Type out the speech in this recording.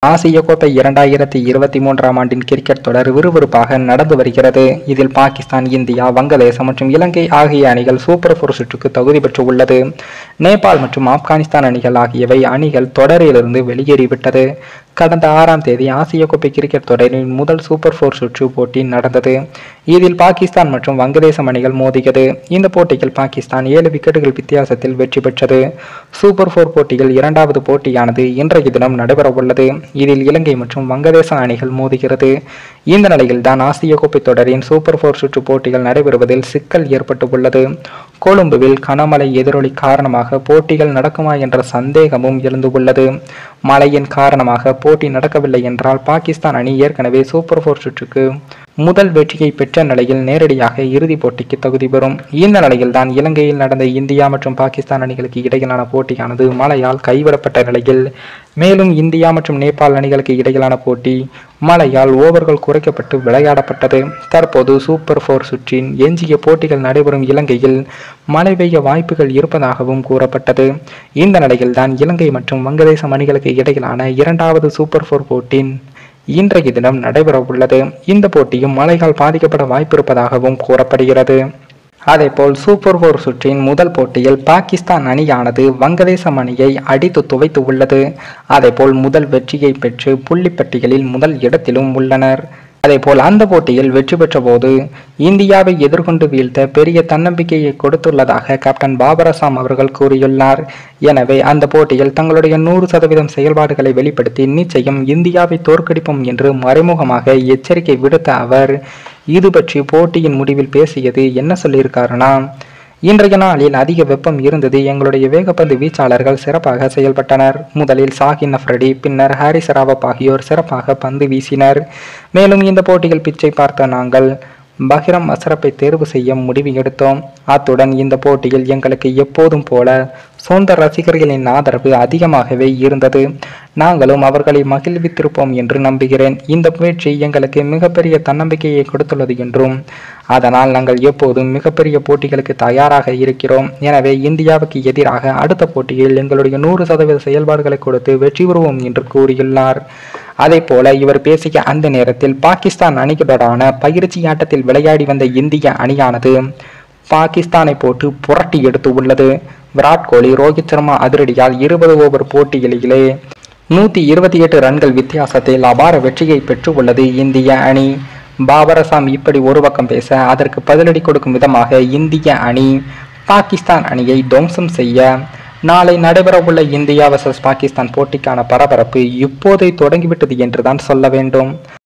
ஆசிய கோப்பை இரண்டாயிரத்தி இருபத்தி மூன்றாம் ஆண்டின் கிரிக்கெட் தொடர் விறுவிறுப்பாக நடந்து வருகிறது இதில் பாகிஸ்தான் இந்தியா வங்கதேசம் மற்றும் இலங்கை ஆகிய அணிகள் சூப்பர் ஃபோர் சுற்றுக்கு தகுதி பெற்று உள்ளது நேபாள் மற்றும் ஆப்கானிஸ்தான் அணிகள் ஆகியவை அணிகள் தொடரிலிருந்து வெளியேறிவிட்டது கடந்த ஆறாம் தேதி ஆசிய கோப்பை கிரிக்கெட் தொடரின் முதல் சூப்பர் ஃபோர் சுற்று போட்டி நடந்தது இதில் பாகிஸ்தான் மற்றும் வங்கதேசம் அணிகள் மோதியது இந்த போட்டியில் பாகிஸ்தான் ஏழு விக்கெட்டுகள் வித்தியாசத்தில் வெற்றி பெற்றது சூப்பர் ஃபோர் போட்டியில் இரண்டாவது போட்டியானது இன்றைய தினம் நடைபெற உள்ளது இதில் இலங்கை மற்றும் வங்கதேச அணிகள் மோதுகிறது இந்த நிலையில் தான் ஆசிய கோப்பை தொடரின் சூப்பர் ஃபோர் சுற்று போட்டிகள் நடைபெறுவதில் சிக்கல் ஏற்பட்டு உள்ளது கொழும்புவில் கனமழை எதிரொலி காரணமாக போட்டிகள் நடக்குமா என்ற சந்தேகமும் எழுந்து உள்ளது மழையின் காரணமாக போட்டி நடக்கவில்லை என்றால் பாகிஸ்தான் அணி ஏற்கனவே சூப்பர் ஃபோர் சுற்றுக்கு முதல் வெற்றியை பெற்ற நிலையில் நேரடியாக இறுதிப் போட்டிக்கு தகுதி பெறும் இந்த நிலையில் தான் இலங்கையில் நடந்த இந்தியா மற்றும் பாகிஸ்தான் அணிகளுக்கு இடையிலான போட்டியானது மழையால் கைவிடப்பட்ட நிலையில் மேலும் இந்தியா மற்றும் நேபாள் அணிகளுக்கு இடையிலான போட்டி மழையால் ஓவர்கள் குறைக்கப்பட்டு விளையாடப்பட்டது தற்போது சூப்பர் ஃபோர் சுற்றின் எஞ்சிய போட்டிகள் நடைபெறும் இலங்கையில் மழை பெய்ய வாய்ப்புகள் இருப்பதாகவும் கூறப்பட்டது இந்த நிலையில் தான் இலங்கை மற்றும் வங்கதேசம் அணிகளுக்கு இடையிலான இரண்டாவது சூப்பர் ஃபோர் போட்டி இன்றைய தினம் நடைபெற உள்ளது இந்த போட்டியும் மழையால் பாதிக்கப்பட வாய்ப்பிருப்பதாகவும் கூறப்படுகிறது அதேபோல் சூப்பர் ஓவர் சுற்றின் முதல் போட்டியில் பாகிஸ்தான் அணியானது வங்கதேசம் அணியை அடித்து துவைத்து உள்ளது அதேபோல் முதல் வெற்றியை பெற்று புள்ளிப்பட்டியலில் முதல் இடத்திலும் உள்ளனர் அதேபோல் அந்த போட்டியில் வெற்றி பெற்ற போது இந்தியாவை எதிர்கொண்டு வீழ்த்த பெரிய தன்னம்பிக்கையை கொடுத்துள்ளதாக கேப்டன் பாபர் அசாம் அவர்கள் கூறியுள்ளார் எனவே அந்த போட்டியில் தங்களுடைய நூறு சதவீதம் செயல்பாடுகளை வெளிப்படுத்தி நிச்சயம் இந்தியாவை தோற்கடிப்போம் என்று மறைமுகமாக எச்சரிக்கை விடுத்த அவர் இது பற்றி போட்டியின் முடிவில் பேசியது என்ன சொல்லியிருக்காருன்னா இன்றைய நாளில் அதிக வெப்பம் இருந்தது எங்களுடைய வேகப்பந்து வீச்சாளர்கள் சிறப்பாக செயல்பட்டனர் முதலில் சாகின் அஃப்ரடி பின்னர் ஹாரிஸ் ராவப் ஆகியோர் சிறப்பாக பந்து வீசினர் மேலும் இந்த போட்டியில் பிச்சை பார்த்த நாங்கள் பஹ்ரம் அசரப்பை தேர்வு செய்ய முடிவு எடுத்தோம் அத்துடன் இந்த போட்டியில் எங்களுக்கு எப்போதும் போல சொந்த ரசிகர்களின் ஆதரவு அதிகமாகவே இருந்தது நாங்களும் அவர்களை மகிழ்வித்திருப்போம் என்று நம்புகிறேன் இந்த முயற்சி எங்களுக்கு மிகப்பெரிய தன்னம்பிக்கையை கொடுத்துள்ளது என்றும் அதனால் நாங்கள் எப்போதும் மிகப்பெரிய போட்டிகளுக்கு தயாராக இருக்கிறோம் எனவே இந்தியாவுக்கு எதிராக அடுத்த போட்டியில் எங்களுடைய நூறு சதவீத செயல்பாடுகளை கொடுத்து வெற்றி பெறுவோம் என்று கூறியுள்ளார் அதே போல இவர் பேசிய அந்த நேரத்தில் பாகிஸ்தான் அணிகளுடனான பயிற்சி ஆட்டத்தில் விளையாடி வந்த இந்திய அணியானது பாகிஸ்தானை போட்டு புரட்டி எடுத்து உள்ளது விராட் கோலி ரோஹித் சர்மா அதிரடியால் இருபது ஓவர் போட்டியிலேயே நூத்தி இருபத்தி எட்டு ரன்கள் வித்தியாசத்தில் அபார வெற்றியை பெற்று உள்ளது இந்திய அணி பாபர் அசாம் இப்படி ஒரு பக்கம் பேச அதற்கு பதிலடி கொடுக்கும் விதமாக இந்திய அணி பாகிஸ்தான் அணியை துவம்சம் செய்ய நாளை நடைபெறவுள்ள இந்தியா வர்சஸ் பாகிஸ்தான் போட்டிக்கான பரபரப்பு இப்போதே தொடங்கிவிட்டது என்றுதான் சொல்ல வேண்டும்